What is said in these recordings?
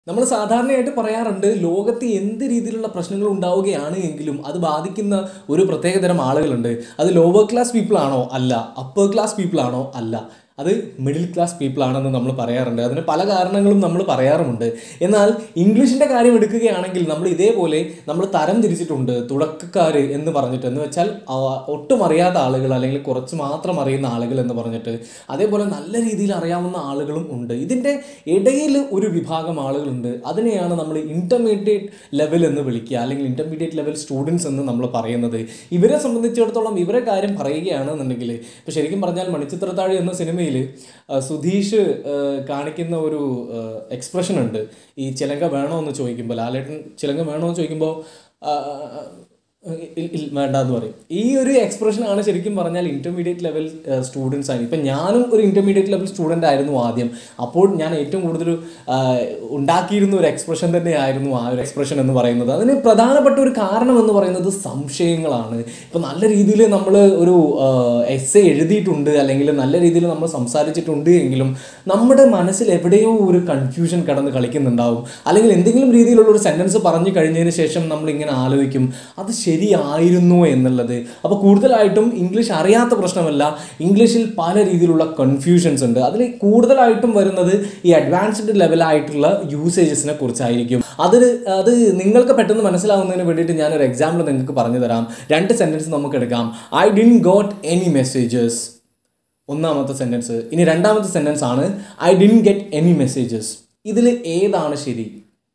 നമ്മൾ സാധാരണയായിട്ട് പറയാറുണ്ട് ലോകത്ത് എന്ത് രീതിയിലുള്ള പ്രശ്നങ്ങൾ ഉണ്ടാവുകയാണ് എങ്കിലും അത് ബാധിക്കുന്ന ഒരു പ്രത്യേകതരം ആളുകളുണ്ട് അത് ലോവർ ക്ലാസ് പീപ്പിൾ ആണോ അല്ല അപ്പർ ക്ലാസ് പീപ്പിൾ ആണോ അല്ല അത് മിഡിൽ ക്ലാസ് പീപ്പിൾ ആണെന്ന് നമ്മൾ പറയാറുണ്ട് അതിന് പല കാരണങ്ങളും നമ്മൾ പറയാറുമുണ്ട് എന്നാൽ ഇംഗ്ലീഷിൻ്റെ കാര്യം എടുക്കുകയാണെങ്കിൽ നമ്മൾ ഇതേപോലെ നമ്മൾ തരം തിരിച്ചിട്ടുണ്ട് തുടക്കക്കാർ എന്ന് പറഞ്ഞിട്ട് എന്ന് വെച്ചാൽ ആ, ഒട്ടും അറിയാത്ത ആളുകൾ അല്ലെങ്കിൽ കുറച്ച് മാത്രം അറിയുന്ന ആളുകൾ എന്ന് പറഞ്ഞിട്ട് അതേപോലെ നല്ല രീതിയിൽ അറിയാവുന്ന ആളുകളും ഉണ്ട് ഇതിൻ്റെ ഇടയിൽ ഒരു വിഭാഗം ആളുകളുണ്ട് അതിനെയാണ് നമ്മൾ ഇൻ്റർമീഡിയറ്റ് ലെവൽ എന്ന് വിളിക്കുക അല്ലെങ്കിൽ ഇൻ്റർമീഡിയറ്റ് ലെവൽ സ്റ്റുഡൻസ് എന്ന് നമ്മൾ പറയുന്നത് ഇവരെ സംബന്ധിച്ചിടത്തോളം ഇവരെ കാര്യം പറയുകയാണെന്നുണ്ടെങ്കിൽ ഇപ്പോൾ ശരിക്കും പറഞ്ഞാൽ മണിച്ചിത്രത്താഴി എന്ന സിനിമയിൽ സുധീഷ് ആ, കാണിക്കുന്ന ഒരു എക്സ്പ്രഷൻ ഉണ്ട് ഈ ചിലങ്ക വേണോ എന്ന് ചോദിക്കുമ്പോൾ ലാലേട്ടൻ ചിലങ്ക വേണോ എന്ന് ചോദിക്കുമ്പോൾ ആ, ഇൽ- ഇൽ- വേണ്ട എന്ന് പറയും ഈ ഒരു എക്സ്പ്രഷൻ ആണ് ശരിക്കും പറഞ്ഞാൽ ഇന്റർമീഡിയറ്റ് ലെവൽ സ്റ്റുഡൻസ് ആണ് ഇപ്പം ഞാനും ഒരു ഇന്റർമീഡിയറ്റ് ലെവൽ സ്റ്റുഡൻ്റ് ആയിരുന്നു ആദ്യം അപ്പോൾ ഞാൻ ഏറ്റവും കൂടുതൽ ആ, ഉണ്ടാക്കിയിരുന്ന ഒരു എക്സ്പ്രഷൻ തന്നെയായിരുന്നു ആ ഒരു എക്സ്പ്രഷൻ എന്ന് പറയുന്നത് അതിന് പ്രധാനപ്പെട്ട ഒരു കാരണം എന്ന് പറയുന്നത് സംശയങ്ങളാണ് ഇപ്പം നല്ല രീതിയിൽ നമ്മൾ ഒരു എസ് എ എഴുതിയിട്ടുണ്ട് അല്ലെങ്കിൽ നല്ല രീതിയിൽ നമ്മൾ സംസാരിച്ചിട്ടുണ്ട് എങ്കിലും നമ്മുടെ മനസ്സിൽ എവിടെയോ ഒരു കൺഫ്യൂഷൻ കിടന്ന് കളിക്കുന്നുണ്ടാവും അല്ലെങ്കിൽ എന്തെങ്കിലും രീതിയിലുള്ള ഒരു സെൻറ്റൻസ് പറഞ്ഞു കഴിഞ്ഞതിന് ശേഷം നമ്മൾ ഇങ്ങനെ ആലോചിക്കും അത് ശരിയായിരുന്നു എന്നുള്ളത് അപ്പോൾ കൂടുതലായിട്ടും ഇംഗ്ലീഷ് അറിയാത്ത പ്രശ്നമല്ല ഇംഗ്ലീഷിൽ പല രീതിയിലുള്ള കൺഫ്യൂഷൻസ് ഉണ്ട് അതിൽ കൂടുതലായിട്ടും വരുന്നത് ഈ അഡ്വാൻസ്ഡ് ലെവലായിട്ടുള്ള യൂസേജസിനെ കുറിച്ചായിരിക്കും അത് അത് നിങ്ങൾക്ക് പെട്ടെന്ന് മനസ്സിലാവുന്നതിന് വേണ്ടിയിട്ട് ഞാനൊരു എക്സാമ്പിൾ നിങ്ങൾക്ക് പറഞ്ഞു തരാം രണ്ട് സെൻറ്റൻസ് നമുക്ക് എടുക്കാം I didn't got any messages ഒന്നാമത്തെ സെൻറ്റൻസ് ഇനി രണ്ടാമത്തെ സെൻറ്റൻസ് ആണ് I didn't get any messages ഇതിൽ ഏതാണ് ശരി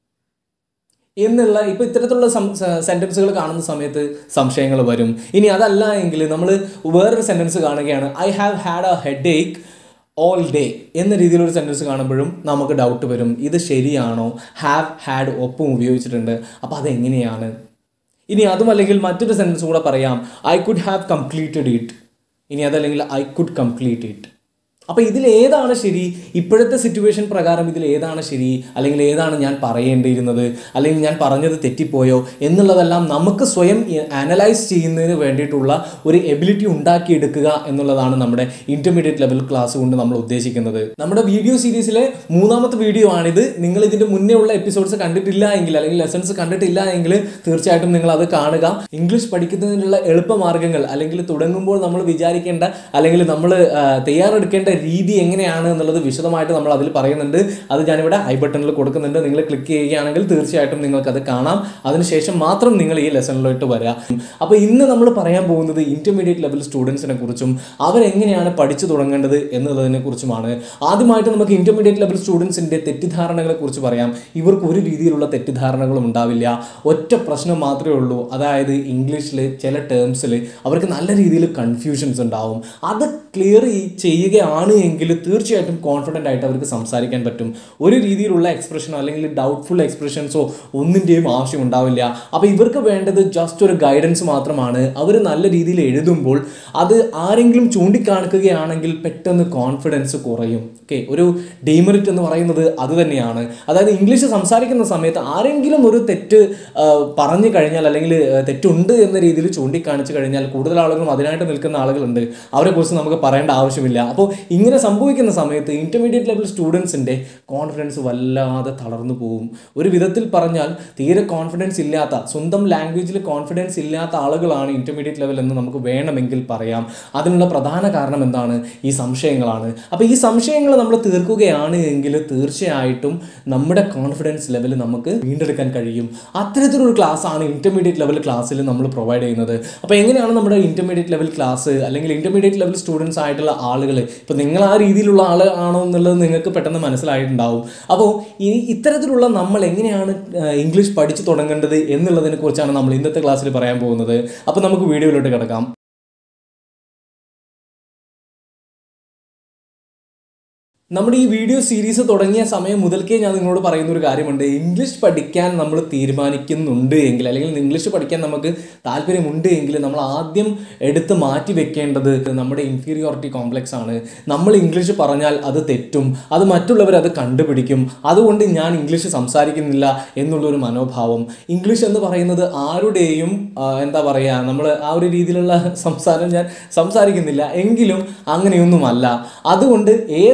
എന്നുള്ള ഇപ്പോൾ ഇത്തരത്തിലുള്ള സെൻറ്റൻസുകൾ കാണുന്ന സമയത്ത് സംശയങ്ങൾ വരും ഇനി അതല്ല എങ്കിൽ നമ്മൾ വേറൊരു സെൻറ്റൻസ് കാണുകയാണ് I have had a headache all day എന്ന രീതിയിലൊരു സെൻറ്റൻസ് കാണുമ്പോഴും നമുക്ക് ഡൗട്ട് വരും ഇത് ശരിയാണോ ഹാവ് ഹാഡ് ഒപ്പം ഉപയോഗിച്ചിട്ടുണ്ട് അപ്പോൾ അതെങ്ങനെയാണ് ഇനി അതുമല്ലെങ്കിൽ മറ്റൊരു സെൻറ്റൻസ് കൂടെ പറയാം I could have completed it ഇനി അതല്ലെങ്കിൽ ഐ കുഡ് കംപ്ലീറ്റ് ഇറ്റ് അപ്പോൾ ഇതിൽ ഏതാണ് ശരി ഇപ്പോഴത്തെ സിറ്റുവേഷൻ പ്രകാരം ഇതിൽ ഏതാണ് ശരി അല്ലെങ്കിൽ ഏതാണ് ഞാൻ പറയേണ്ടിയിരുന്നത് അല്ലെങ്കിൽ ഞാൻ പറഞ്ഞത് തെറ്റിപ്പോയോ എന്നുള്ളതെല്ലാം നമുക്ക് സ്വയം അനലൈസ് ചെയ്യുന്നതിന് വേണ്ടിയിട്ടുള്ള ഒരു എബിലിറ്റി ഉണ്ടാക്കിയെടുക്കുക എന്നുള്ളതാണ് നമ്മുടെ ഇൻ്റർമീഡിയറ്റ് ലെവൽ ക്ലാസ് കൊണ്ട് നമ്മൾ ഉദ്ദേശിക്കുന്നത് നമ്മുടെ വീഡിയോ സീരീസിലെ മൂന്നാമത്തെ വീഡിയോ ആണിത് നിങ്ങൾ ഇതിൻ്റെ മുന്നേ ഉള്ള എപ്പിസോഡ്സ് കണ്ടിട്ടില്ല എങ്കിൽ അല്ലെങ്കിൽ ലെസൺസ് കണ്ടിട്ടില്ല എങ്കിൽ തീർച്ചയായിട്ടും നിങ്ങൾ അത് കാണുക ഇംഗ്ലീഷ് പഠിക്കുന്നതിനുള്ള എളുപ്പമാർഗ്ഗങ്ങൾ അല്ലെങ്കിൽ തുടങ്ങുമ്പോൾ നമ്മൾ വിചാരിക്കേണ്ട അല്ലെങ്കിൽ നമ്മൾ തയ്യാറെടുക്കേണ്ട രീതി എങ്ങനെയാണ് എന്നുള്ളത് വിശദമായിട്ട് നമ്മൾ അതിൽ പറയുന്നുണ്ട് അത് ഞാനിവിടെ ഐ ബട്ടണിൽ കൊടുക്കുന്നുണ്ട് നിങ്ങൾ ക്ലിക്ക് ചെയ്യുകയാണെങ്കിൽ തീർച്ചയായിട്ടും നിങ്ങൾക്കത് കാണാം അതിനുശേഷം മാത്രം നിങ്ങൾ ഈ ലെസണിലോട്ട് വരിക അപ്പോൾ ഇന്ന് നമ്മൾ പറയാൻ പോകുന്നത് ഇൻ്റർമീഡിയറ്റ് ലെവൽ സ്റ്റുഡൻസിനെ കുറിച്ചും അവരെങ്ങനെയാണ് പഠിച്ചു തുടങ്ങേണ്ടത് എന്നതിനെ കുറിച്ചുമാണ് ആദ്യമായിട്ട് നമുക്ക് ഇൻ്റർമീഡിയറ്റ് ലെവൽ സ്റ്റുഡൻസിൻ്റെ തെറ്റിദ്ധാരണകളെ കുറിച്ച് പറയാം ഇവർക്ക് ഒരു രീതിയിലുള്ള തെറ്റിദ്ധാരണകളും ഉണ്ടാവില്ല ഒറ്റ പ്രശ്നം മാത്രമേ ഉള്ളൂ അതായത് ഇംഗ്ലീഷിൽ ചില ടേംസിൽ അവർക്ക് നല്ല രീതിയിൽ കൺഫ്യൂഷൻസ് ഉണ്ടാവും അത് ക്ലിയർ ചെയ്യുകയാണ് എങ്കിൽ തീർച്ചയായിട്ടും കോൺഫിഡൻ്റ് ആയിട്ട് അവർക്ക് സംസാരിക്കാൻ പറ്റും ഒരു രീതിയിലുള്ള എക്സ്പ്രഷനോ അല്ലെങ്കിൽ ഡൗട്ട്ഫുൾ എക്സ്പ്രഷൻസോ ഒന്നിൻ്റെയും ആവശ്യം ഉണ്ടാവില്ല അപ്പോൾ ഇവർക്ക് വേണ്ടത് ജസ്റ്റ് ഒരു ഗൈഡൻസ് മാത്രമാണ് അവർ നല്ല രീതിയിൽ എഴുതുമ്പോൾ അത് ആരെങ്കിലും ചൂണ്ടിക്കാണിക്കുകയാണെങ്കിൽ പെട്ടെന്ന് കോൺഫിഡൻസ് കുറയും ഓക്കെ ഒരു ഡീമെറിറ്റ് എന്ന് പറയുന്നത് അത് തന്നെയാണ് അതായത് ഇംഗ്ലീഷ് സംസാരിക്കുന്ന സമയത്ത് ആരെങ്കിലും ഒരു തെറ്റ് ആ, പറഞ്ഞു കഴിഞ്ഞാൽ അല്ലെങ്കിൽ ആ, തെറ്റുണ്ട് എന്ന രീതിയിൽ ചൂണ്ടിക്കാണിച്ചു കഴിഞ്ഞാൽ കൂടുതൽ ആളുകളും അതിനായിട്ട് നിൽക്കുന്ന ആളുകളുണ്ട് അവരെ കുറിച്ച് നമുക്ക് പറയേണ്ട ആവശ്യമില്ല അപ്പോൾ ഇങ്ങനെ സംഭവിക്കുന്ന സമയത്ത് ഇൻ്റർമീഡിയറ്റ് ലെവൽ സ്റ്റുഡൻസിൻ്റെ കോൺഫിഡൻസ് വല്ലാതെ തളർന്നു പോകും ഒരു വിധത്തിൽ പറഞ്ഞാൽ തീരെ കോൺഫിഡൻസ് ഇല്ലാത്ത സ്വന്തം ലാംഗ്വേജിൽ കോൺഫിഡൻസ് ഇല്ലാത്ത ആളുകളാണ് ഇൻ്റർമീഡിയറ്റ് ലെവൽ എന്ന് നമുക്ക് വേണമെങ്കിൽ പറയാം അതിനുള്ള പ്രധാന കാരണം എന്താണ് ഈ സംശയങ്ങളാണ് അപ്പോൾ ഈ സംശയങ്ങൾ നമ്മൾ തീർക്കുകയാണ് എങ്കിൽ തീർച്ചയായിട്ടും നമ്മുടെ കോൺഫിഡൻസ് ലെവൽ നമുക്ക് വീണ്ടെടുക്കാൻ കഴിയും അത്തരത്തിലൊരു ക്ലാസ് ആണ് ഇൻ്റർമീഡിയറ്റ് ലെവൽ ക്ലാസ്സിൽ നമ്മൾ പ്രൊവൈഡ് ചെയ്യുന്നത് അപ്പോൾ എങ്ങനെയാണ് നമ്മുടെ ഇൻ്റർമീഡിയറ്റ് ലെവൽ ക്ലാസ് അല്ലെങ്കിൽ ഇൻ്റർമീഡിയറ്റ് ലെവൽ സ്റ്റുഡൻസ് ആയിട്ടുള്ള ആളുകൾ ഇപ്പോൾ നിങ്ങൾ ആ രീതിയിലുള്ള ആൾ ആണോ എന്നുള്ളത് നിങ്ങൾക്ക് പെട്ടെന്ന് മനസ്സിലായിട്ടുണ്ടാവും അപ്പോൾ ഈ ഇത്തരത്തിലുള്ള നമ്മൾ എങ്ങനെയാണ് ആ, ഇംഗ്ലീഷ് പഠിച്ചു തുടങ്ങേണ്ടത് എന്നുള്ളതിനെ കുറിച്ചാണ് നമ്മൾ ഇന്നത്തെ ക്ലാസ്സിൽ പറയാൻ പോകുന്നത് അപ്പോൾ നമുക്ക് വീഡിയോയിലോട്ട് കിടക്കാം നമ്മുടെ ഈ വീഡിയോ സീരീസ് തുടങ്ങിയ സമയം മുതൽക്കേ ഞാൻ നിങ്ങളോട് പറയുന്ന ഒരു കാര്യമുണ്ട് ഇംഗ്ലീഷ് പഠിക്കാൻ നമ്മൾ തീരുമാനിക്കുന്നുണ്ട് എങ്കിൽ അല്ലെങ്കിൽ ഇംഗ്ലീഷ് പഠിക്കാൻ നമുക്ക് താല്പര്യമുണ്ട് എങ്കിൽ നമ്മൾ ആദ്യം എടുത്ത് മാറ്റി വെക്കേണ്ടത് നമ്മുടെ ഇൻഫീരിയോറിറ്റി കോംപ്ലക്സ് ആണ് നമ്മൾ ഇംഗ്ലീഷ് പറഞ്ഞാൽ അത് തെറ്റും അത് മറ്റുള്ളവർ അത് കണ്ടുപിടിക്കും അതുകൊണ്ട് ഞാൻ ഇംഗ്ലീഷ് സംസാരിക്കുന്നില്ല എന്നുള്ളൊരു മനോഭാവം ഇംഗ്ലീഷ് എന്ന് പറയുന്നത് ആരുടെയും ആ, എന്താ പറയുക നമ്മൾ ആ ഒരു രീതിയിലുള്ള സംസാരം ഞാൻ സംസാരിക്കുന്നില്ല എങ്കിലും അങ്ങനെയൊന്നുമല്ല അതുകൊണ്ട് ഏതൊരാൾക്കും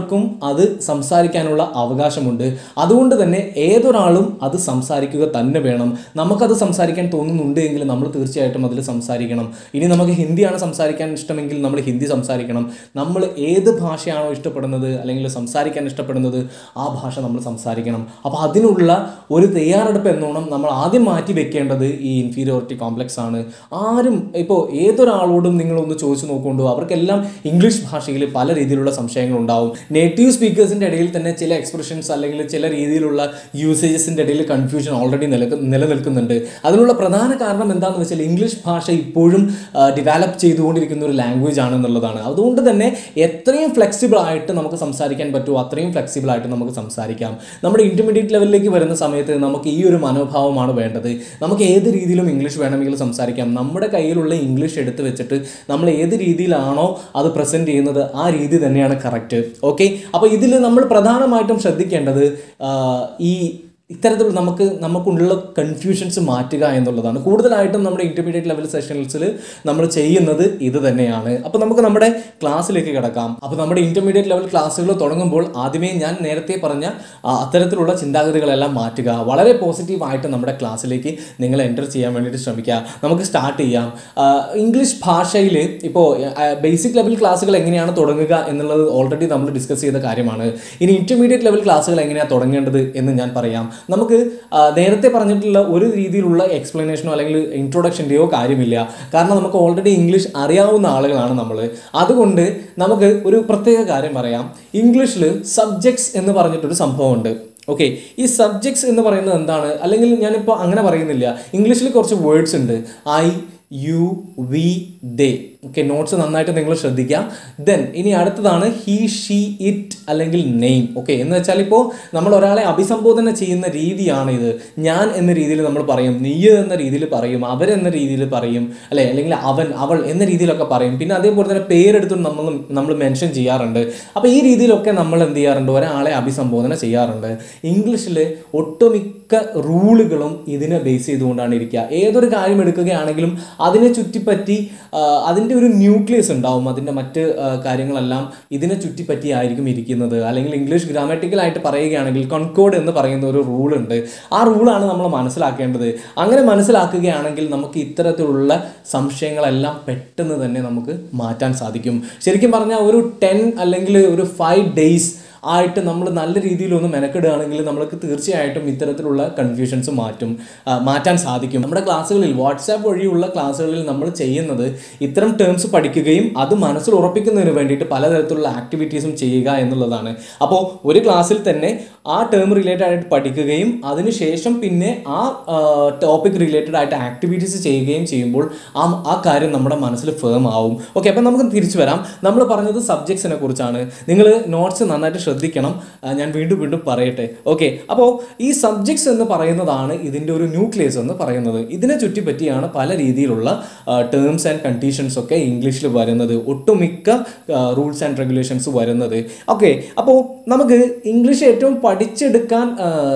എല്ലാവർക്കും അത് സംസാരിക്കാനുള്ള അവകാശമുണ്ട് അതുകൊണ്ട് തന്നെ ഏതൊരാളും അത് സംസാരിക്കുക തന്നെ വേണം നമുക്കത് സംസാരിക്കാൻ തോന്നുന്നുണ്ട് എങ്കിൽ നമ്മൾ തീർച്ചയായിട്ടും അതിൽ സംസാരിക്കണം ഇനി നമുക്ക് ഹിന്ദിയാണ് സംസാരിക്കാൻ ഇഷ്ടമെങ്കിൽ നമ്മൾ ഹിന്ദി സംസാരിക്കണം നമ്മൾ ഏത് ഭാഷയാണോ ഇഷ്ടപ്പെടുന്നത് അല്ലെങ്കിൽ സംസാരിക്കാൻ ഇഷ്ടപ്പെടുന്നത് ആ ഭാഷ നമ്മൾ സംസാരിക്കണം അപ്പോൾ അതിനുള്ള ഒരു തയ്യാറെടുപ്പ് എന്നോണം നമ്മൾ ആദ്യം മാറ്റി വെക്കേണ്ടത് ഈ ഇൻഫീരിയോറിറ്റി കോംപ്ലക്സ് ആണ് ആരും ഇപ്പോൾ ഏതൊരാളോടും നിങ്ങളൊന്ന് ചോദിച്ചു നോക്കുകൊണ്ടോ അവർക്കെല്ലാം ഇംഗ്ലീഷ് ഭാഷയിൽ പല രീതിയിലുള്ള സംശയങ്ങൾ ഉണ്ടാവും നേറ്റീവ് സ്പീക്കേഴ്സിൻ്റെ ഇടയിൽ തന്നെ ചില എക്സ്പ്രഷൻസ് അല്ലെങ്കിൽ ചില രീതിയിലുള്ള യൂസേജസിൻ്റെ ഇടയിൽ കൺഫ്യൂഷൻ ഓൾറെഡി നിലക്ക് നിലനിൽക്കുന്നുണ്ട് അതിനുള്ള പ്രധാന കാരണം എന്താണെന്ന് വെച്ചാൽ ഇംഗ്ലീഷ് ഭാഷ ഇപ്പോഴും ഡെവലപ്പ് ചെയ്തുകൊണ്ടിരിക്കുന്ന ഒരു ലാംഗ്വേജ് ആണെന്നുള്ളതാണ് അതുകൊണ്ട് തന്നെ എത്രയും ഫ്ലെക്സിബിൾ ആയിട്ട് നമുക്ക് സംസാരിക്കാൻ പറ്റുമോ അത്രയും ഫ്ലെക്സിബിൾ ആയിട്ട് നമുക്ക് സംസാരിക്കാം നമ്മുടെ ഇൻ്റർമീഡിയറ്റ് ലെവലിലേക്ക് വരുന്ന സമയത്ത് നമുക്ക് ഈ ഒരു മനോഭാവമാണ് വേണ്ടത് നമുക്ക് ഏത് രീതിയിലും ഇംഗ്ലീഷ് വേണമെങ്കിൽ സംസാരിക്കാം നമ്മുടെ കയ്യിലുള്ള ഇംഗ്ലീഷ് എടുത്ത് വെച്ചിട്ട് നമ്മൾ ഏത് രീതിയിലാണോ അത് പ്രസൻറ്റ് ചെയ്യുന്നത് ആ രീതി തന്നെയാണ് കറക്റ്റ് ഓക്കെ അപ്പോൾ ഇതിൽ നമ്മൾ പ്രധാനമായിട്ടും ശ്രദ്ധിക്കേണ്ടത് ആ, ഈ ഇത്തരത്തിലുള്ള നമുക്ക് നമുക്കുള്ള കൺഫ്യൂഷൻസ് മാറ്റുക എന്നുള്ളതാണ് കൂടുതലായിട്ടും നമ്മുടെ ഇൻ്റർമീഡിയറ്റ് ലെവൽ സെഷൻസിൽ നമ്മൾ ചെയ്യുന്നത് ഇത് തന്നെയാണ് അപ്പോൾ നമുക്ക് നമ്മുടെ ക്ലാസ്സിലേക്ക് കിടക്കാം അപ്പോൾ നമ്മുടെ ഇൻ്റർമീഡിയറ്റ് ലെവൽ ക്ലാസ്സുകൾ തുടങ്ങുമ്പോൾ ആദ്യമേ ഞാൻ നേരത്തെ പറഞ്ഞ ആ, അത്തരത്തിലുള്ള ചിന്താഗതികളെല്ലാം മാറ്റുക വളരെ പോസിറ്റീവായിട്ട് നമ്മുടെ ക്ലാസ്സിലേക്ക് നിങ്ങൾ എൻ്റർ ചെയ്യാൻ വേണ്ടിയിട്ട് ശ്രമിക്കുക നമുക്ക് സ്റ്റാർട്ട് ചെയ്യാം ആ, ഇംഗ്ലീഷ് ഭാഷയിൽ ഇപ്പോൾ ബേസിക് ലെവൽ ക്ലാസ്സുകൾ എങ്ങനെയാണ് തുടങ്ങുക എന്നുള്ളത് ഓൾറെഡി നമ്മൾ ഡിസ്കസ് ചെയ്ത കാര്യമാണ് ഇനി ഇൻ്റർമീഡിയറ്റ് ലെവൽ ക്ലാസ്സുകൾ എങ്ങനെയാണ് തുടങ്ങേണ്ടത് എന്ന് ഞാൻ പറയാം നമുക്ക് ആ, നേരത്തെ പറഞ്ഞിട്ടുള്ള ഒരു രീതിയിലുള്ള എക്സ്പ്ലനേഷനോ അല്ലെങ്കിൽ ഇൻട്രൊഡക്ഷൻ്റെയോ കാര്യമില്ല കാരണം നമുക്ക് ഓൾറെഡി ഇംഗ്ലീഷ് അറിയാവുന്ന ആളുകളാണ് നമ്മൾ അതുകൊണ്ട് നമുക്ക് ഒരു പ്രത്യേക കാര്യം പറയാം ഇംഗ്ലീഷിൽ സബ്ജക്ട്സ് എന്ന് പറഞ്ഞിട്ടൊരു സംഭവമുണ്ട് ഓക്കെ ഈ സബ്ജക്ട്സ് എന്ന് പറയുന്നത് എന്താണ് അല്ലെങ്കിൽ ഞാനിപ്പോൾ അങ്ങനെ പറയുന്നില്ല ഇംഗ്ലീഷിൽ കുറച്ച് വേർഡ്സ് ഉണ്ട് I you we they okay notes നന്നായിട്ട് നിങ്ങൾ ശ്രദ്ധിക്കുക ദെൻ ഇനി അടുത്തതാണ് ഹി ഷീ ഇറ്റ് അല്ലെങ്കിൽ നെയിം ഓക്കെ എന്ന് വെച്ചാൽ ഇപ്പോൾ നമ്മൾ ഒരാളെ അഭിസംബോധന ചെയ്യുന്ന രീതിയാണ് ഇത് ഞാൻ എന്ന രീതിയിൽ നമ്മൾ പറയും നീ എന്ന രീതിയിൽ പറയും അവരെന്ന രീതിയിൽ പറയും അല്ലെ അല്ലെങ്കിൽ അവൻ അവൾ എന്ന രീതിയിലൊക്കെ പറയും പിന്നെ അതേപോലെ തന്നെ പേരെടുത്തും നമ്മൾ നമ്മൾ മെൻഷൻ ചെയ്യാറുണ്ട് അപ്പോൾ ഈ രീതിയിലൊക്കെ നമ്മൾ എന്ത് ചെയ്യാറുണ്ട് ഒരാളെ അഭിസംബോധന ചെയ്യാറുണ്ട് ഇംഗ്ലീഷിൽ ഒട്ടുമിക്ക റൂളുകളും ഇതിനെ ബേസ് ചെയ്തുകൊണ്ടാണ് ഇരിക്കുക ഏതൊരു കാര്യം എടുക്കുകയാണെങ്കിലും അതിനെ ചുറ്റിപ്പറ്റി ആ, അതിൻ്റെ ഒരു ന്യൂക്ലിയസ് ഉണ്ടാവും അതിൻ്റെ മറ്റ് ആ, കാര്യങ്ങളെല്ലാം ഇതിനെ ചുറ്റിപ്പറ്റി ആയിരിക്കും ഇരിക്കുന്നത് അല്ലെങ്കിൽ ഇംഗ്ലീഷ് ഗ്രാമറ്റിക്കലായിട്ട് പറയുകയാണെങ്കിൽ കൺകോഡ് എന്ന് പറയുന്ന ഒരു റൂൾ ഉണ്ട് ആ റൂളാണ് നമ്മൾ മനസ്സിലാക്കേണ്ടത് അങ്ങനെ മനസ്സിലാക്കുകയാണെങ്കിൽ നമുക്ക് ഇത്തരത്തിലുള്ള സംശയങ്ങളെല്ലാം പെട്ടെന്ന് തന്നെ നമുക്ക് മാറ്റാൻ സാധിക്കും ശരിക്കും പറഞ്ഞാൽ ഒരു ടെൻ അല്ലെങ്കിൽ ഒരു ഫൈവ് ഡേയ്സ് ആയിട്ട് നമ്മൾ നല്ല രീതിയിൽ ഒന്ന് മെനക്കെടുകയാണെങ്കിൽ നമ്മൾക്ക് തീർച്ചയായിട്ടും ഇത്തരത്തിലുള്ള കൺഫ്യൂഷൻസ് മാറ്റും ആ, മാറ്റാൻ സാധിക്കും നമ്മുടെ ക്ലാസ്സുകളിൽ വാട്സാപ്പ് വഴിയുള്ള ക്ലാസ്സുകളിൽ നമ്മൾ ചെയ്യുന്നത് ഇത്തരം ടേംസ് പഠിക്കുകയും അത് മനസ്സിൽ ഉറപ്പിക്കുന്നതിന് വേണ്ടിയിട്ട് പലതരത്തിലുള്ള ആക്ടിവിറ്റീസും ചെയ്യുക എന്നുള്ളതാണ് അപ്പോൾ ഒരു ക്ലാസ്സിൽ തന്നെ ആ ടേം റിലേറ്റഡ് ആയിട്ട് പഠിക്കുകയും അതിനുശേഷം പിന്നെ ആ ടോപ്പിക് റിലേറ്റഡ് ആയിട്ട് ആക്ടിവിറ്റീസ് ചെയ്യുകയും ചെയ്യുമ്പോൾ ആ ആ കാര്യം നമ്മുടെ മനസ്സിൽ ഫേം ആവും ഓക്കെ അപ്പം നമുക്ക് തിരിച്ചു വരാം നമ്മൾ പറഞ്ഞത് സബ്ജക്ട്സിനെ കുറിച്ചാണ് നിങ്ങൾ നോട്ട്സ് നന്നായിട്ട് ശ്രദ്ധിക്കണം ആ, ഞാൻ വീണ്ടും വീണ്ടും പറയട്ടെ ഓക്കെ അപ്പോൾ ഈ സബ്ജക്ട്സ് എന്ന് പറയുന്നതാണ് ഇതിൻ്റെ ഒരു ന്യൂക്ലിയസ് എന്ന് പറയുന്നത് ഇതിനെ ചുറ്റിപ്പറ്റിയാണ് പല രീതിയിലുള്ള ടേംസ് ആൻഡ് കണ്ടീഷൻസ് ഒക്കെ ഇംഗ്ലീഷിൽ വരുന്നത് ഒട്ടുമിക്ക റൂൾസ് ആൻഡ് റെഗുലേഷൻസ് വരുന്നത് ഓക്കെ അപ്പോൾ നമുക്ക് ഇംഗ്ലീഷ് ഏറ്റവും പഠിച്ചെടുക്കാൻ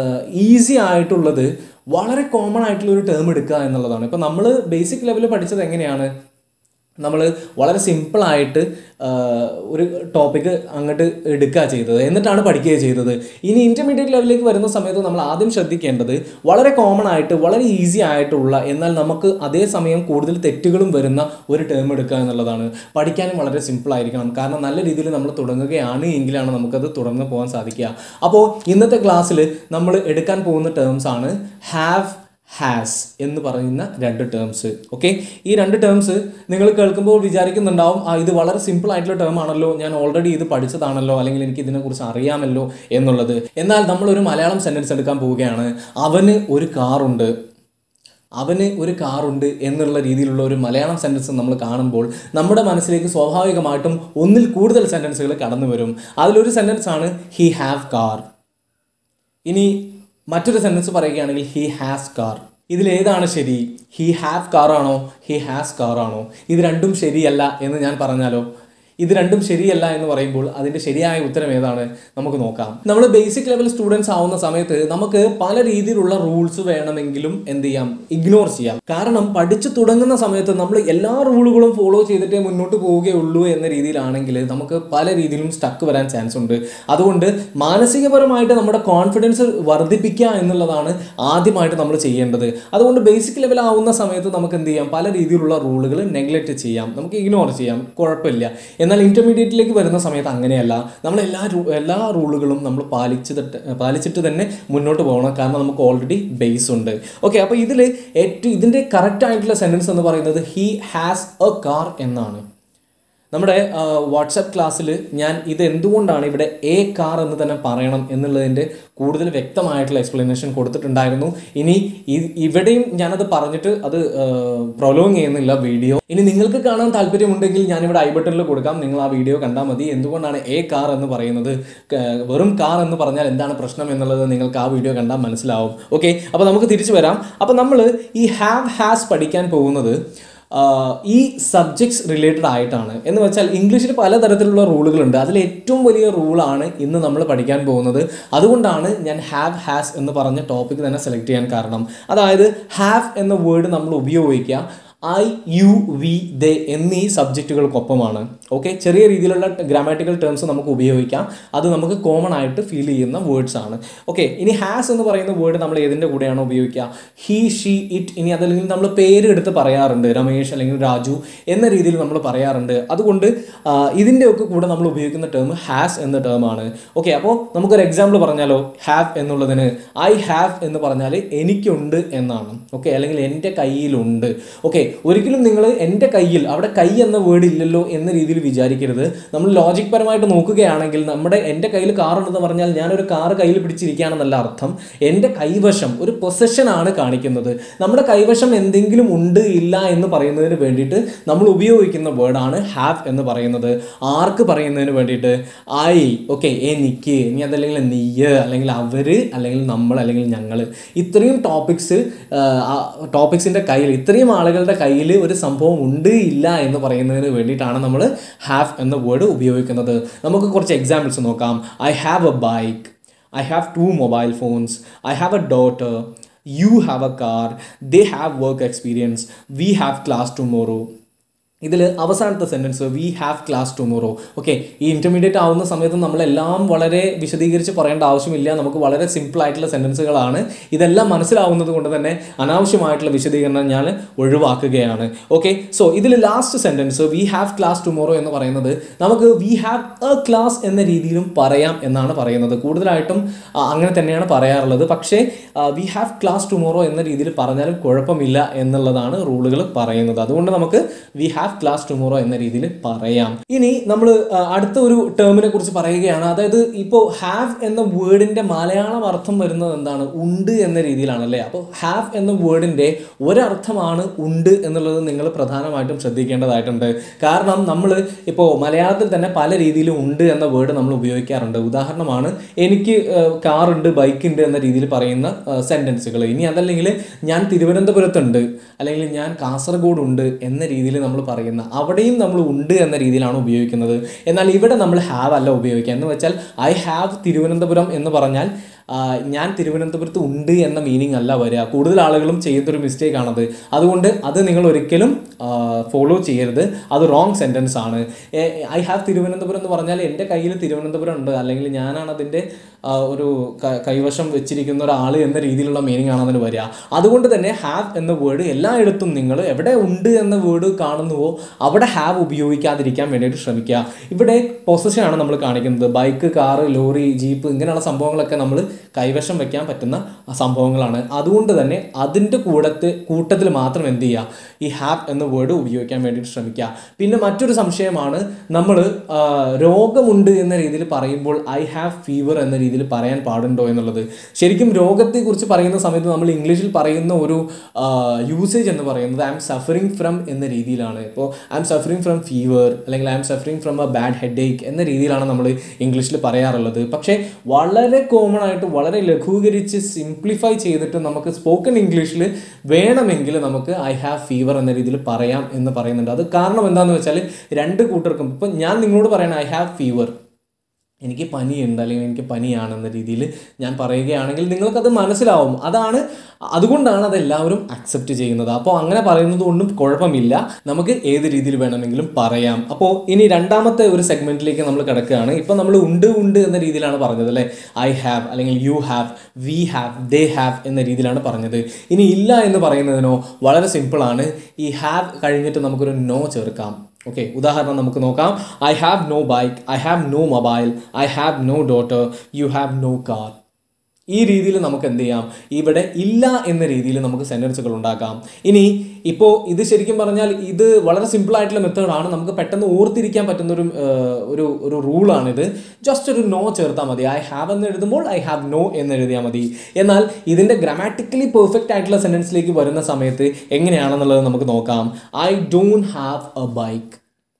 ഈസി ആയിട്ടുള്ളത് വളരെ കോമൺ ആയിട്ടുള്ള ഒരു ടേം എടുക്കുക എന്നുള്ളതാണ് ഇപ്പോൾ നമ്മൾ ബേസിക് ലെവലിൽ പഠിച്ചത് എങ്ങനെയാണ് നമ്മൾ വളരെ സിമ്പിളായിട്ട് ഒരു ടോപ്പിക്ക് അങ്ങോട്ട് എടുക്കുക ചെയ്തത് എന്നിട്ടാണ് പഠിക്കുക ചെയ്തത് ഇനി ഇൻ്റർമീഡിയറ്റ് ലെവലിലേക്ക് വരുന്ന സമയത്ത് നമ്മൾ ആദ്യം ശ്രദ്ധിക്കേണ്ടത് വളരെ കോമൺ ആയിട്ട് വളരെ ഈസി ആയിട്ടുള്ള എന്നാൽ നമുക്ക് അതേ സമയം കൂടുതൽ തെറ്റുകളും വരുന്ന ഒരു ടേം എടുക്കുക എന്നുള്ളതാണ് പഠിക്കാനും വളരെ സിമ്പിൾ ആയിരിക്കണം കാരണം നല്ല രീതിയിൽ നമ്മൾ തുടങ്ങുകയാണ് എങ്കിലാണ് നമുക്കത് തുടർന്ന് പോകാൻ സാധിക്കുക അപ്പോൾ ഇന്നത്തെ ക്ലാസ്സിൽ നമ്മൾ എടുക്കാൻ പോകുന്ന ടേംസ് ആണ് ഹാവ് ഹാസ് എന്ന് പറയുന്ന രണ്ട് ടേംസ് ഓക്കെ ഈ രണ്ട് ടേംസ് നിങ്ങൾ കേൾക്കുമ്പോൾ വിചാരിക്കുന്നുണ്ടാവും ആ ഇത് വളരെ സിമ്പിൾ ആയിട്ടുള്ള ടേം ആണല്ലോ ഞാൻ ഓൾറെഡി ഇത് പഠിച്ചതാണല്ലോ അല്ലെങ്കിൽ എനിക്ക് ഇതിനെക്കുറിച്ച് അറിയാമല്ലോ എന്നുള്ളത് എന്നാൽ നമ്മൾ ഒരു മലയാളം സെൻറ്റൻസ് എടുക്കാൻ പോവുകയാണ് അവന് ഒരു കാറുണ്ട് അവന് ഒരു കാറുണ്ട് എന്നുള്ള രീതിയിലുള്ള ഒരു മലയാളം സെൻറ്റൻസ് നമ്മൾ കാണുമ്പോൾ നമ്മുടെ മനസ്സിലേക്ക് സ്വാഭാവികമായിട്ടും ഒന്നിൽ കൂടുതൽ സെൻറ്റൻസുകൾ കടന്നു വരും അതിലൊരു സെൻറ്റൻസ് ആണ് ഹി ഹാവ് കാർ ഇനി മറ്റൊരു സെൻറ്റൻസ് പറയുകയാണെങ്കിൽ ഹി ഹാസ് കാർ ഇതിൽ ഏതാണ് ശരി ഹി ഹാവ് കാർ ആണോ ഹി ഹാസ് കാർ ആണോ ഇത് രണ്ടും ശരിയല്ല എന്ന് ഞാൻ പറഞ്ഞാലോ ഇത് രണ്ടും ശരിയല്ല എന്ന് പറയുമ്പോൾ അതിന്റെ ശരിയായ ഉത്തരം ഏതാണ് നമുക്ക് നോക്കാം നമ്മൾ ബേസിക് ലെവൽ സ്റ്റുഡൻസ് ആവുന്ന സമയത്ത് നമുക്ക് പല രീതിയിലുള്ള റൂൾസ് വേണമെങ്കിലും എന്ത് ചെയ്യാം ഇഗ്നോർ ചെയ്യാം കാരണം പഠിച്ചു തുടങ്ങുന്ന സമയത്ത് നമ്മൾ എല്ലാ റൂളുകളും ഫോളോ ചെയ്തിട്ടേ മുന്നോട്ട് പോവുകയുള്ളൂ എന്ന രീതിയിലാണെങ്കിൽ നമുക്ക് പല രീതിയിലും സ്റ്റക്ക് വരാൻ ചാൻസ് ഉണ്ട് അതുകൊണ്ട് മാനസികപരമായിട്ട് നമ്മുടെ കോൺഫിഡൻസ് വർദ്ധിപ്പിക്കുക എന്നുള്ളതാണ് ആദ്യമായിട്ട് നമ്മൾ ചെയ്യേണ്ടത് അതുകൊണ്ട് ബേസിക് ലെവൽ ആവുന്ന സമയത്ത് നമുക്ക് എന്ത് ചെയ്യാം പല രീതിയിലുള്ള റൂളുകൾ നെഗ്ലക്റ്റ് ചെയ്യാം നമുക്ക് ഇഗ്നോർ ചെയ്യാം കുഴപ്പമില്ല എന്നാൽ ഇന്റർമീഡിയറ്റിലേക്ക് വരുന്ന സമയത്ത് അങ്ങനെയല്ല നമ്മൾ എല്ലാ റൂ- എല്ലാ റൂളുകളും നമ്മൾ പാലിച്ചിട്ട് പാലിച്ചിട്ട് തന്നെ മുന്നോട്ട് പോകണം കാരണം നമുക്ക് ഓൾറെഡി ബേസ് ഉണ്ട് ഓക്കെ അപ്പോൾ ഇതിൽ ഏറ്റവും ഇതിൻ്റെ കറക്റ്റ് ആയിട്ടുള്ള സെൻറ്റൻസ് എന്ന് പറയുന്നത് ഹി ഹാസ് എ കാർ എന്നാണ് നമ്മുടെ വാട്സപ്പ് ക്ലാസ്സിൽ ഞാൻ ഇത് എന്തുകൊണ്ടാണ് ഇവിടെ എ കാർ എന്ന് തന്നെ പറയണം എന്നുള്ളതിൻ്റെ കൂടുതൽ വ്യക്തമായിട്ടുള്ള എക്സ്പ്ലനേഷൻ കൊടുത്തിട്ടുണ്ടായിരുന്നു ഇനി ഇ- ഇവിടെയും ഞാനത് പറഞ്ഞിട്ട് അത് പ്രൊലോങ് ചെയ്യുന്നില്ല വീഡിയോ ഇനി നിങ്ങൾക്ക് കാണാൻ താല്പര്യമുണ്ടെങ്കിൽ ഞാനിവിടെ ഐ ബട്ടണിൽ കൊടുക്കാം നിങ്ങൾ ആ വീഡിയോ കണ്ടാൽ മതി എന്തുകൊണ്ടാണ് എ കാർ എന്ന് പറയുന്നത് ക- വെറും കാർ എന്ന് പറഞ്ഞാൽ എന്താണ് പ്രശ്നം എന്നുള്ളത് നിങ്ങൾക്ക് ആ വീഡിയോ കണ്ടാൽ മനസ്സിലാവും ഓക്കെ അപ്പോൾ നമുക്ക് തിരിച്ചു വരാം അപ്പോൾ നമ്മൾ ഈ ഹാവ് ഹാസ് പഠിക്കാൻ പോകുന്നത് ആഹ് ഈ സബ്ജക്ട്സ് റിലേറ്റഡ് ആയിട്ടാണ് എന്ന് വെച്ചാൽ ഇംഗ്ലീഷിൽ പലതരത്തിലുള്ള റൂളുകളുണ്ട് അതിൽ ഏറ്റവും വലിയ റൂളാണ് ഇന്ന് നമ്മൾ പഠിക്കാൻ പോകുന്നത് അതുകൊണ്ടാണ് ഞാൻ ഹാവ് ഹാസ് എന്ന് പറഞ്ഞ ടോപ്പിക് തന്നെ സെലക്ട് ചെയ്യാൻ കാരണം അതായത് ഹാവ് എന്ന വേർഡ് നമ്മൾ ഉപയോഗിക്കുക ഐ യു വി ദേ എന്നീ സബ്ജക്റ്റുകൾക്കൊപ്പമാണ് ഓക്കെ ചെറിയ രീതിയിലുള്ള ഗ്രാമാറ്റിക്കൽ ടേംസ് നമുക്ക് ഉപയോഗിക്കാം അത് നമുക്ക് കോമൺ ആയിട്ട് ഫീൽ ചെയ്യുന്ന വേർഡ്സ് ആണ് ഓക്കെ ഇനി ഹാസ് എന്ന് പറയുന്ന വേർഡ് നമ്മൾ ഏതിൻ്റെ കൂടെയാണ് ഉപയോഗിക്കുക ഹി ഷീ ഇറ്റ് ഇനി അതല്ലെങ്കിൽ നമ്മൾ പേര് എടുത്ത് പറയാറുണ്ട് രമേശ് അല്ലെങ്കിൽ രാജു എന്ന രീതിയിൽ നമ്മൾ പറയാറുണ്ട് അതുകൊണ്ട് ആ, ഇതിൻ്റെയൊക്കെ കൂടെ നമ്മൾ ഉപയോഗിക്കുന്ന ടേം ഹാസ് എന്ന ടേം ആണ് ഓക്കെ അപ്പോൾ നമുക്കൊരു എക്സാമ്പിൾ പറഞ്ഞാലോ ഹാവ് എന്നുള്ളതിന് ഐ ഹാവ് എന്ന് പറഞ്ഞാൽ എനിക്കുണ്ട് എന്നാണ് ഓക്കെ അല്ലെങ്കിൽ എൻ്റെ കയ്യിലുണ്ട് ഓക്കെ ഒരിക്കലും നിങ്ങൾ എൻ്റെ കയ്യിൽ അവിടെ കൈ എന്ന വേർഡ് ഇല്ലല്ലോ എന്ന രീതിയിൽ വിചാരിക്കരുത് നമ്മൾ ലോജിക് പരമായിട്ട് നോക്കുകയാണെങ്കിൽ നമ്മുടെ എൻ്റെ കയ്യിൽ കാർ ഉണ്ടെന്ന് പറഞ്ഞാൽ ഞാനൊരു കാർ കയ്യിൽ പിടിച്ചിരിക്കുകയാണെന്നല്ല അർത്ഥം എൻ്റെ കൈവശം ഒരു പൊസഷൻ ആണ് കാണിക്കുന്നത് നമ്മുടെ കൈവശം എന്തെങ്കിലും ഉണ്ട് ഇല്ല എന്ന് പറയുന്നതിന് വേണ്ടിയിട്ട് നമ്മൾ ഉപയോഗിക്കുന്ന വേർഡാണ് ഹാവ് എന്ന് പറയുന്നത് ആർക്ക് പറയുന്നതിന് വേണ്ടിയിട്ട് ഐ ഓക്കെ എനിക്ക് ഇനി അതല്ലെങ്കിൽ നീയ് അല്ലെങ്കിൽ അവര് അല്ലെങ്കിൽ നമ്മൾ അല്ലെങ്കിൽ ഞങ്ങൾ ഇത്രയും ടോപ്പിക്സ് ടോപ്പിക്സിൻ്റെ കയ്യിൽ ഇത്രയും ആളുകളുടെ കയ്യിൽ ഒരു സംഭവം ഉണ്ട് ഇല്ല എന്ന് പറയുന്നതിന് വേണ്ടിയിട്ടാണ് നമ്മൾ ഹാവ് എന്ന വേർഡ് ഉപയോഗിക്കുന്നത് നമുക്ക് കുറച്ച് എക്സാമ്പിൾസ് നോക്കാം I have a bike I have two mobile phones I have a daughter you have a car they have work experience we have class tomorrow ഇതിൽ അവസാനത്തെ sentence we have class tomorrow okay ഈ intermediate ആവുന്ന സമയത്ത് നമ്മളെല്ലാം വളരെ വിശദീകരിച്ച് പറയേണ്ട ആവശ്യമില്ല നമുക്ക് വളരെ സിമ്പിൾ ആയിട്ടുള്ള സെൻറ്റൻസുകളാണ് ഇതെല്ലാം മനസ്സിലാവുന്നത് കൊണ്ട് തന്നെ അനാവശ്യമായിട്ടുള്ള വിശദീകരണം ഞാൻ ഒഴിവാക്കുകയാണ് ഓക്കെ സോ ഇതിൽ last sentence we have class tomorrow എന്ന് പറയുന്നത് നമുക്ക് വി ഹാവ് എ ക്ലാസ് എന്ന രീതിയിലും പറയാം എന്നാണ് പറയുന്നത് കൂടുതലായിട്ടും ആ, അങ്ങനെ തന്നെയാണ് പറയാറുള്ളത് പക്ഷേ വി ഹാവ് ക്ലാസ് ടുമോറോ എന്ന രീതിയിൽ പറഞ്ഞാലും കുഴപ്പമില്ല എന്നുള്ളതാണ് റൂളുകൾ പറയുന്നത് അതുകൊണ്ട് നമുക്ക് വി ഹാവ് ക്ലാസ് ടുമോറോ എന്ന രീതിയിൽ പറയാം ഇനി നമ്മൾ അടുത്ത ഒരു ടേമിനെ കുറിച്ച് പറയുകയാണ് അതായത് ഇപ്പോൾ ഹാവ് എന്ന വേർഡിന്റെ മലയാളം അർത്ഥം വരുന്നത് എന്താണ് ഉണ്ട് എന്ന രീതിയിലാണ് അല്ലേ അപ്പോൾ ഹാവ് എന്ന വേർഡിന്റെ ഒരർത്ഥമാണ് ഉണ്ട് എന്നുള്ളത് നിങ്ങൾ പ്രധാനമായിട്ടും ശ്രദ്ധിക്കേണ്ടതായിട്ടുണ്ട് കാരണം നമ്മൾ ഇപ്പോൾ മലയാളത്തിൽ തന്നെ പല രീതിയിലും ഉണ്ട് എന്ന വേർഡ് നമ്മൾ ഉപയോഗിക്കാറുണ്ട് ഉദാഹരണമാണ് എനിക്ക് കാറുണ്ട് ബൈക്കുണ്ട് എന്ന രീതിയിൽ പറയുന്ന സെൻറ്റൻസുകൾ ഇനി അതല്ലെങ്കിൽ ഞാൻ തിരുവനന്തപുരത്തുണ്ട് അല്ലെങ്കിൽ ഞാൻ കാസർഗോഡ് ഉണ്ട് എന്ന രീതിയിൽ നമ്മൾ പറയുന്ന അവിടെയും നമ്മൾ ഉണ്ട് എന്ന രീതിയിലാണ് ഉപയോഗിക്കുന്നത് എന്നാൽ ഇവിടെ നമ്മൾ ഹാവ് അല്ല ഉപയോഗിക്കുക എന്ന് വെച്ചാൽ ഐ ഹാവ് തിരുവനന്തപുരം എന്ന് പറഞ്ഞാൽ ആ, ഞാൻ തിരുവനന്തപുരത്ത് ഉണ്ട് എന്ന മീനിങ് അല്ല വരിക കൂടുതൽ ആളുകളും ചെയ്യുന്നൊരു മിസ്റ്റേക്ക് ആണത് അതുകൊണ്ട് അത് നിങ്ങൾ ഒരിക്കലും ഫോളോ ചെയ്യരുത് അത് റോങ് സെൻറ്റൻസ് ആണ് ഐ ഹാവ് തിരുവനന്തപുരം എന്ന് പറഞ്ഞാൽ എൻ്റെ കയ്യിൽ തിരുവനന്തപുരം ഉണ്ട് അല്ലെങ്കിൽ ഞാനാണ് അതിൻ്റെ ആ, ഒരു ക- കൈവശം വെച്ചിരിക്കുന്ന ഒരാൾ എന്ന രീതിയിലുള്ള മീനിങ് ആണ് അതിന് വരിക അതുകൊണ്ട് തന്നെ ഹാവ് എന്ന വേർഡ് എല്ലായിടത്തും നിങ്ങൾ എവിടെ ഉണ്ട് എന്ന വേർഡ് കാണുന്നുവോ അവിടെ ഹാവ് ഉപയോഗിക്കാതിരിക്കാൻ വേണ്ടിയിട്ട് ശ്രമിക്കുക ഇവിടെ പൊസഷൻ ആണ് നമ്മൾ കാണിക്കുന്നത് ബൈക്ക് കാറ് ലോറി ജീപ്പ് ഇങ്ങനെയുള്ള സംഭവങ്ങളൊക്കെ നമ്മൾ കൈവശം വെക്കാൻ പറ്റുന്ന സംഭവങ്ങളാണ് അതുകൊണ്ട് തന്നെ അതിൻ്റെ കൂടത്ത് കൂട്ടത്തിൽ മാത്രം എന്ത് ചെയ്യുക ഈ ഹാവ് എന്ന വേർഡ് ഉപയോഗിക്കാൻ വേണ്ടിയിട്ട് ശ്രമിക്കുക പിന്നെ മറ്റൊരു സംശയമാണ് നമ്മൾ രോഗമുണ്ട് എന്ന രീതിയിൽ പറയുമ്പോൾ ഐ ഹാവ് ഫീവർ എന്ന രീതിയിൽ രീതിയിൽ പറയാൻ പാടുണ്ടോ എന്നുള്ളത് ശരിക്കും രോഗത്തെക്കുറിച്ച് പറയുന്ന സമയത്ത് നമ്മൾ ഇംഗ്ലീഷിൽ പറയുന്ന ഒരു യൂസേജ് എന്ന് പറയുന്നത് ഐ എം സഫറിങ് ഫ്രം എന്ന രീതിയിലാണ് ഇപ്പോൾ I'm suffering from fever അല്ലെങ്കിൽ I'm suffering from a bad headache എന്ന രീതിയിലാണ് നമ്മൾ ഇംഗ്ലീഷിൽ പറയാറുള്ളത് പക്ഷേ വളരെ കോമൺ ആയിട്ട് വളരെ ലഘൂകരിച്ച് സിംപ്ലിഫൈ ചെയ്തിട്ട് നമുക്ക് സ്പോക്കൺ ഇംഗ്ലീഷിൽ വേണമെങ്കിൽ നമുക്ക് ഐ ഹാവ് ഫീവർ എന്ന രീതിയിൽ പറയാം എന്ന് പറയുന്നുണ്ട് അത് കാരണം എന്താണെന്ന് വെച്ചാൽ രണ്ട് കൂട്ടർക്കും ഇപ്പം ഞാൻ നിങ്ങളോട് പറയണം ഐ ഹാവ് ഫീവർ എനിക്ക് പനിയുണ്ട് അല്ലെങ്കിൽ എനിക്ക് പനിയാണെന്ന രീതിയിൽ ഞാൻ പറയുകയാണെങ്കിൽ നിങ്ങൾക്കത് മനസ്സിലാവും അതാണ് അതുകൊണ്ടാണ് അത് എല്ലാവരും അക്സെപ്റ്റ് ചെയ്യുന്നത് അപ്പോൾ അങ്ങനെ പറയുന്നത് കൊണ്ടും കുഴപ്പമില്ല നമുക്ക് ഏത് രീതിയിൽ വേണമെങ്കിലും പറയാം അപ്പോൾ ഇനി രണ്ടാമത്തെ ഒരു സെഗ്മെന്റിലേക്ക് നമ്മൾ കിടക്കുകയാണ് ഇപ്പോൾ നമ്മൾ ഉണ്ട് ഉണ്ട് എന്ന രീതിയിലാണ് പറഞ്ഞത് അല്ലേ ഐ ഹാവ് അല്ലെങ്കിൽ you have we have they have എന്ന രീതിയിലാണ് പറഞ്ഞത് ഇനി ഇല്ല എന്ന് പറയുന്നതിനോ വളരെ സിമ്പിളാണ് ഈ ഹാവ് കഴിഞ്ഞിട്ട് നമുക്കൊരു നോ ചേർക്കാം ഓക്കെ ഉദാഹരണം നമുക്ക് നോക്കാം I have no bike I have no mobile I have no daughter you have no car ഈ രീതിയിൽ നമുക്ക് എന്ത് ചെയ്യാം ഇവിടെ ഇല്ല എന്ന രീതിയിൽ നമുക്ക് സെൻറ്റൻസുകൾ ഉണ്ടാക്കാം ഇനി ഇപ്പോൾ ഇത് ശരിക്കും പറഞ്ഞാൽ ഇത് വളരെ സിമ്പിൾ ആയിട്ടുള്ള മെത്തേഡാണ് നമുക്ക് പെട്ടെന്ന് ഓർത്തിരിക്കാൻ പറ്റുന്ന ഒരു ഏഹ്, ഒരു ഒരു റൂളാണിത് ജസ്റ്റ് ഒരു നോ ചേർത്താൽ മതി ഐ ഹാവ് എന്ന് എഴുതുമ്പോൾ ഐ ഹാവ് നോ എന്ന് എഴുതിയാൽ മതി എന്നാൽ ഇതിൻ്റെ ഗ്രാമാറ്റിക്കലി പെർഫെക്റ്റ് ആയിട്ടുള്ള സെൻറ്റൻസിലേക്ക് വരുന്ന സമയത്ത് എങ്ങനെയാണെന്നുള്ളത് നമുക്ക് നോക്കാം I don't have a bike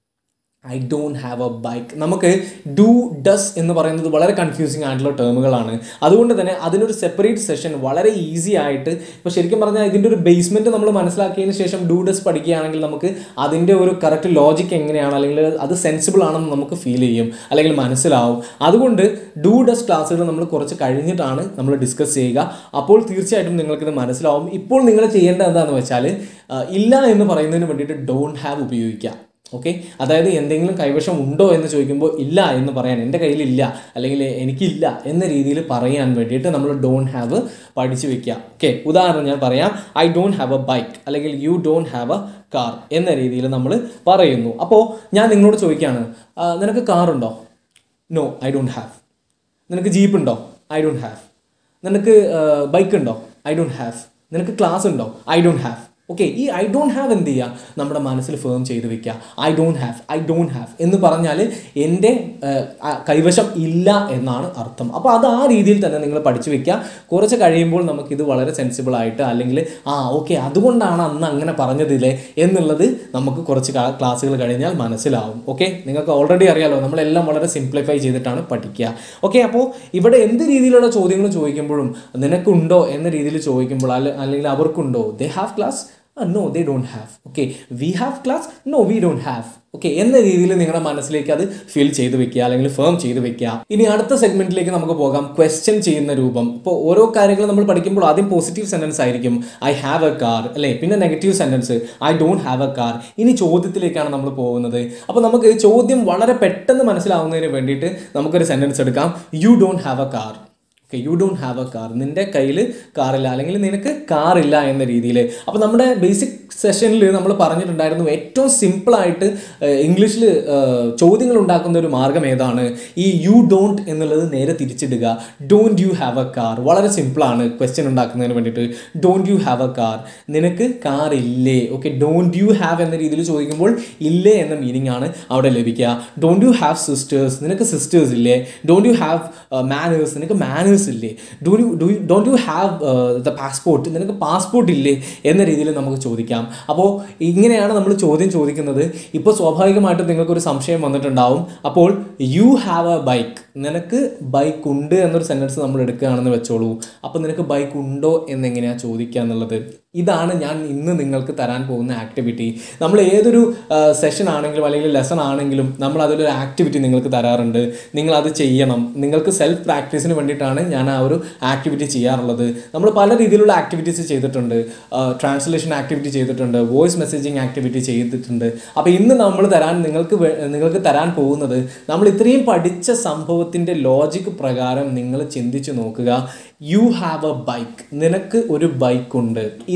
I don't have a bike നമുക്ക് ഡു ഡസ് എന്ന് പറയുന്നത് വളരെ കൺഫ്യൂസിങ് ആയിട്ടുള്ള ടേമുകളാണ് അതുകൊണ്ട് തന്നെ അതിനൊരു സെപ്പറേറ്റ് സെഷൻ വളരെ ഈസി ആയിട്ട് ഇപ്പോൾ ശരിക്കും പറഞ്ഞാൽ ഇതിൻ്റെ ഒരു ബേസ്മെൻറ്റ് നമ്മൾ മനസ്സിലാക്കിയതിന് ശേഷം ഡു ഡസ് പഠിക്കുകയാണെങ്കിൽ നമുക്ക് അതിൻ്റെ ഒരു കറക്റ്റ് ലോജിക്ക് എങ്ങനെയാണ് അല്ലെങ്കിൽ അത് സെൻസിബിൾ ആണെന്ന് നമുക്ക് ഫീൽ ചെയ്യും അല്ലെങ്കിൽ മനസ്സിലാവും അതുകൊണ്ട് ഡു ഡസ് ക്ലാസ്സുകൾ നമ്മൾ കുറച്ച് കഴിഞ്ഞിട്ടാണ് നമ്മൾ ഡിസ്കസ് ചെയ്യുക അപ്പോൾ തീർച്ചയായിട്ടും നിങ്ങൾക്കിത് മനസ്സിലാവും ഇപ്പോൾ നിങ്ങൾ ചെയ്യേണ്ടത് എന്താണെന്ന് വെച്ചാൽ ആ, ഇല്ല എന്ന് പറയുന്നതിന് വേണ്ടിയിട്ട് ഡോണ്ട് ഹാവ് ഉപയോഗിക്കുക ഓക്കെ അതായത് എന്തെങ്കിലും കൈവശം ഉണ്ടോ എന്ന് ചോദിക്കുമ്പോൾ ഇല്ല എന്ന് പറയാൻ എൻ്റെ കയ്യിലില്ല അല്ലെങ്കിൽ എനിക്കില്ല എന്ന രീതിയിൽ പറയാൻ വേണ്ടിയിട്ട് നമ്മൾ ഡോണ്ട് ഹാവ് പഠിച്ചു വെക്കുക ഓക്കെ ഉദാഹരണം ഞാൻ പറയാം I don't have a bike അല്ലെങ്കിൽ you don't have a car എന്ന രീതിയിൽ നമ്മൾ പറയുന്നു അപ്പോൾ ഞാൻ നിങ്ങളോട് ചോദിക്കുകയാണ് "ആ, നിനക്ക് കാറുണ്ടോ നോ ഐ ഡോണ്ട് ഹാവ് നിനക്ക് ജീപ്പ് ഉണ്ടോ ഐ ഡോണ്ട് ഹാവ് നിനക്ക് ബൈക്ക് ഉണ്ടോ ഐ ഡോണ്ട് ഹാവ് നിനക്ക് ക്ലാസ് ഉണ്ടോ ഐ ഡോണ്ട് ഹാവ് ഓക്കെ ഈ ഐ ഡോണ്ട് ഹാവ് എന്ത് ചെയ്യുക നമ്മുടെ മനസ്സിൽ ഫേം ചെയ്ത് വെക്കുക I don't have I don't have എന്ന് പറഞ്ഞാൽ എൻ്റെ ഏഹ്, ആ, കൈവശം ഇല്ല എന്നാണ് അർത്ഥം അപ്പോൾ അത് ആ രീതിയിൽ തന്നെ നിങ്ങൾ പഠിച്ചു വെക്കുക കുറച്ച് കഴിയുമ്പോൾ നമുക്കിത് വളരെ സെൻസിബിൾ ആയിട്ട് അല്ലെങ്കിൽ ആ ഓക്കെ അതുകൊണ്ടാണ് അന്ന് അങ്ങനെ പറഞ്ഞതില്ലേ എന്നുള്ളത് നമുക്ക് കുറച്ച് കാ- ക്ലാസ്സുകൾ കഴിഞ്ഞാൽ മനസ്സിലാവും ഓക്കെ നിങ്ങൾക്ക് ഓൾറെഡി അറിയാലോ നമ്മളെല്ലാം വളരെ സിംപ്ലിഫൈ ചെയ്തിട്ടാണ് പഠിക്കുക ഓക്കെ അപ്പോൾ ഇവിടെ എന്ത് രീതിയിലുള്ള ചോദ്യങ്ങൾ ചോദിക്കുമ്പോഴും നിനക്കുണ്ടോ എന്ന രീതിയിൽ ചോദിക്കുമ്പോൾ അല്ല അല്ലെങ്കിൽ അവർക്കുണ്ടോ they have class no they don't have okay we have class no we don't have okay എന്ന രീതിയിൽ നിങ്ങളുടെ മനസ്സിലേക്ക് അത് ഫിൽ ചെയ്ത് വെക്കുക അല്ലെങ്കിൽ ഫേം ചെയ്ത് വെക്കുക ഇനി അടുത്ത സെഗ്മെന്റിലേക്ക് നമുക്ക് പോകാം ക്വസ്റ്റ്യൻ ചെയ്യുന്ന രൂപം ഇപ്പോൾ ഓരോ കാര്യങ്ങൾ നമ്മൾ പഠിക്കുമ്പോൾ ആദ്യം പോസിറ്റീവ് സെന്റൻസ് ആയിരിക്കും ഐ ഹാവ് എ കാർ അല്ലേ പിന്നെ negative sentence I don't have a car ഇനി ചോദ്യത്തിലേക്കാണ് നമ്മൾ പോകുന്നത് അപ്പോൾ നമുക്ക് ചോദ്യം വളരെ പെട്ടെന്ന് മനസ്സിലാവുന്നതിന് വേണ്ടിയിട്ട് നമുക്കൊരു സെന്റൻസ് എടുക്കാം you don't have a car okay you don't have a car നിൻ്റെ കയ്യിൽ കാറില്ല അല്ലെങ്കിൽ നിനക്ക് കാറില്ല എന്ന രീതിയിൽ അപ്പോൾ നമ്മുടെ ബേസിക് സെഷനിൽ നമ്മൾ പറഞ്ഞിട്ടുണ്ടായിരുന്നു ഏറ്റവും സിമ്പിളായിട്ട് ഇംഗ്ലീഷിൽ ചോദ്യങ്ങൾ ഉണ്ടാക്കുന്ന ഒരു മാർഗം ഏതാണ് ഈ യു ഡോണ്ട് എന്നുള്ളത് നേരെ തിരിച്ചിടുക don't you have a car വളരെ സിമ്പിളാണ് ക്വസ്റ്റ്യൻ ഉണ്ടാക്കുന്നതിന് വേണ്ടിയിട്ട് don't you have a car നിനക്ക് കാർ ഇല്ലേ ഓക്കെ ഡോണ്ട് യു ഹാവ് എന്ന രീതിയിൽ ചോദിക്കുമ്പോൾ ഇല്ലേ എന്ന മീനിങ് ആണ് അവിടെ ലഭിക്കുക ഡോണ്ട് യു ഹാവ് സിസ്റ്റേഴ്സ് നിനക്ക് സിസ്റ്റേഴ്സ് ഇല്ലേ ഡോണ്ട് യു ഹാവ് മാനേഴ്സ് നിനക്ക് മാനേഴ്സ് ഇല്ലേ do you do don't you have the passport നിനക്ക് പാസ്പോർട്ട് ഇല്ലേ എന്ന രീതിയിൽ നമുക്ക് ചോദിക്കാം അപ്പോൾ ഇങ്ങനെയാണ് നമ്മൾ ചോദ്യം ചോദിക്കുന്നത് ഇപ്പോൾ സ്വാഭാവികമായിട്ടും നിങ്ങൾക്കൊരു സംശയം വന്നിട്ടുണ്ടാവും അപ്പോൾ യു ഹാവ് എ ബൈക്ക് നിനക്ക് ബൈക്ക് ഉണ്ട് എന്നൊരു സെൻറ്റൻസ് നമ്മൾ എടുക്കുകയാണെന്ന് വെച്ചോളൂ അപ്പോൾ നിനക്ക് ബൈക്ക് ഉണ്ടോ എന്നെങ്ങനെയാണ് ചോദിക്കുക എന്നുള്ളത് ഇതാണ് ഞാൻ ഇന്ന് നിങ്ങൾക്ക് തരാൻ പോകുന്ന ആക്ടിവിറ്റി നമ്മൾ ഏതൊരു സെഷൻ ആണെങ്കിലും അല്ലെങ്കിൽ ലെസൺ ആണെങ്കിലും നമ്മൾ അതിലൊരു ആക്ടിവിറ്റി നിങ്ങൾക്ക് തരാറുണ്ട് നിങ്ങൾ അത് ചെയ്യണം നിങ്ങൾക്ക് സെൽഫ് പ്രാക്ടീസിന് വേണ്ടിയിട്ടാണ് ഞാൻ ആ ഒരു ആക്ടിവിറ്റി ചെയ്യാറുള്ളത് നമ്മൾ പല രീതിയിലുള്ള ആക്ടിവിറ്റീസ് ചെയ്തിട്ടുണ്ട് ട്രാൻസ്ലേഷൻ ആക്ടിവിറ്റി ചെയ്തിട്ടുണ്ട് വോയിസ് മെസ്സേജിങ് ആക്ടിവിറ്റി ചെയ്തിട്ടുണ്ട് അപ്പോൾ ഇന്ന് നമ്മൾ തരാൻ നിങ്ങൾക്ക് വേ- നിങ്ങൾക്ക് തരാൻ പോകുന്നത് നമ്മൾ ഇത്രയും പഠിച്ച സംഭവത്തിൻ്റെ ലോജിക് പ്രകാരം നിങ്ങൾ ചിന്തിച്ച് നോക്കുക യു ഹാവ് എ ബൈക്ക് നിനക്ക് ഒരു ബൈക്ക് ഉണ്ട്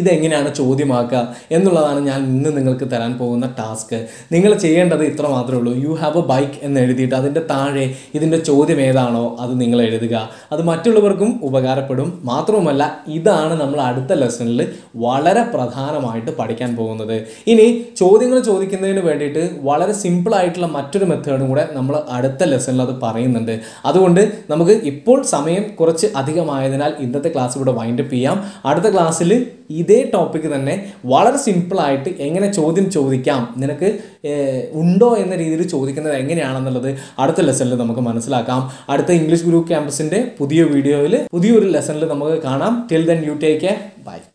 ഇതെങ്ങനെയാണ് ചോദ്യമാക്കുക എന്നുള്ളതാണ് ഞാൻ ഇന്ന് നിങ്ങൾക്ക് തരാൻ പോകുന്ന ടാസ്ക് നിങ്ങൾ ചെയ്യേണ്ടത് ഇത്ര മാത്രമേ ഉള്ളൂ യു ഹാവ് എ ബൈക്ക് എന്ന് എഴുതിയിട്ട് അതിൻ്റെ താഴെ ഇതിൻ്റെ ചോദ്യം ഏതാണോ അത് നിങ്ങൾ എഴുതുക അത് മറ്റുള്ളവർക്കും ഉപകാരപ്പെടും മാത്രവുമല്ല ഇതാണ് നമ്മൾ അടുത്ത ലെസണിൽ വളരെ പ്രധാനമായിട്ട് പഠിക്കാൻ പോകുന്നത് ഇനി ചോദ്യങ്ങൾ ചോദിക്കുന്നതിന് വേണ്ടിയിട്ട് വളരെ സിമ്പിൾ ആയിട്ടുള്ള മറ്റൊരു മെത്തേഡും കൂടെ നമ്മൾ അടുത്ത ലെസണിൽ അത് പറയുന്നുണ്ട് അതുകൊണ്ട് നമുക്ക് ഇപ്പോൾ സമയം കുറച്ച് അധികമായതിനാൽ ഇന്നത്തെ ക്ലാസ് ഇവിടെ വൈൻഡപ്പ് ചെയ്യാം അടുത്ത ക്ലാസ്സിൽ ഇതേ ടോപ്പിക്ക് തന്നെ വളരെ സിമ്പിളായിട്ട് എങ്ങനെ ചോദ്യം ചോദിക്കാം നിനക്ക് ഏഹ്, ഉണ്ടോ എന്ന രീതിയിൽ ചോദിക്കുന്നത് എങ്ങനെയാണെന്നുള്ളത് അടുത്ത ലെസണിൽ നമുക്ക് മനസ്സിലാക്കാം അടുത്ത ഇംഗ്ലീഷ് ഗ്രൂപ്പ് ക്യാമ്പസിൻ്റെ പുതിയ വീഡിയോയിൽ പുതിയൊരു ലെസണിൽ നമുക്ക് കാണാം till then you take care by